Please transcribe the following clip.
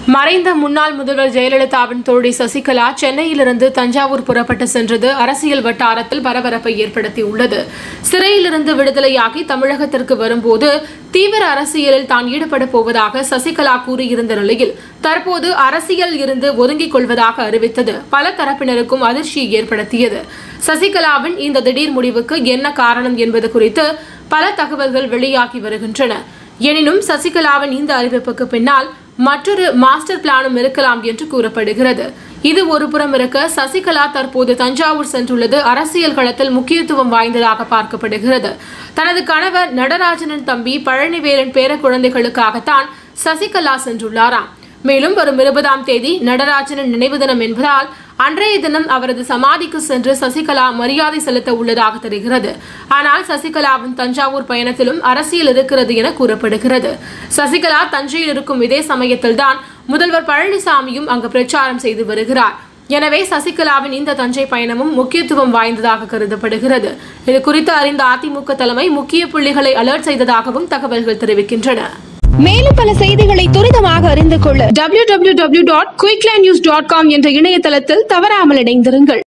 மறைந்த முன்னாள் முதல்வர் ஜெயலலிதாவின் தோழி சசிகலா சென்னையிலிருந்து தஞ்சாவூர் புறப்பட்டு சென்றது அரசியல் வட்டாரத்தில் பரபரப்பை ஏற்படுத்தியுள்ளது சிறையிலிருந்து விடுதலையாகி தமிழகத்திற்கு வரும்போது தீவிர அரசியலில் தான் ஈடுபட போவதாக சசிகலா கூறியிருந்த நிலையில் தற்போது அரசியல் இருந்து ஒதுங்கிக் கொள்வதாக அறிவித்தது பல தரப்பினருக்கும் அதிர்ச்சியை ஏற்படுத்தியது சசிகலாவின் இந்த திடீர் முடிவுக்கு என்ன காரணம் என்பது குறித்து பல தகவல்கள் வெளியாகி வருகின்றன எனினும் சசிகலாவின் இந்த அறிவிப்புக்கு பின்னால் மற்றொரு மாஸ்டர் பிளானும் இருக்கலாம் என்று கூறப்படுகிறது இது ஒருபுறம் இருக்க சசிகலா தற்போது தஞ்சாவூர் சென்றுள்ளது அரசியல் களத்தில் முக்கியத்துவம் வாய்ந்ததாக பார்க்கப்படுகிறது தனது கணவர் நடராஜனின் தம்பி பழனிவேலன் பேர குழந்தைகளுக்காகத்தான் சசிகலா சென்றுள்ளாராம் மேலும் வரும் இருபதாம் தேதி நடராஜனின் நினைவு தினம் என்பதால் அன்றைய தினம் அவரது சமாதிக்கு சென்று சசிகலா மரியாதை செலுத்த உள்ளதாக தெரிகிறது ஆனால் சசிகலாவின் தஞ்சாவூர் பயணத்திலும் அரசியல் இருக்கிறது என கூறப்படுகிறது சசிகலா தஞ்சையில் இருக்கும் இதே சமயத்தில்தான் முதல்வர் பழனிசாமியும் அங்கு பிரச்சாரம் செய்து வருகிறார் எனவே சசிகலாவின் இந்த தஞ்சை பயணமும் முக்கியத்துவம் வாய்ந்ததாக கருதப்படுகிறது இது குறித்து அறிந்த அதிமுக தலைமை முக்கிய புள்ளிகளை அலர்ட் செய்ததாகவும் தகவல்கள் தெரிவிக்கின்றன மேலும் பல செய்திகளை துரிதமாக அறிந்து கொள்ள www.quicklines.com என்ற இணையதளத்தில் தவறாமல் இணைந்திருங்கள்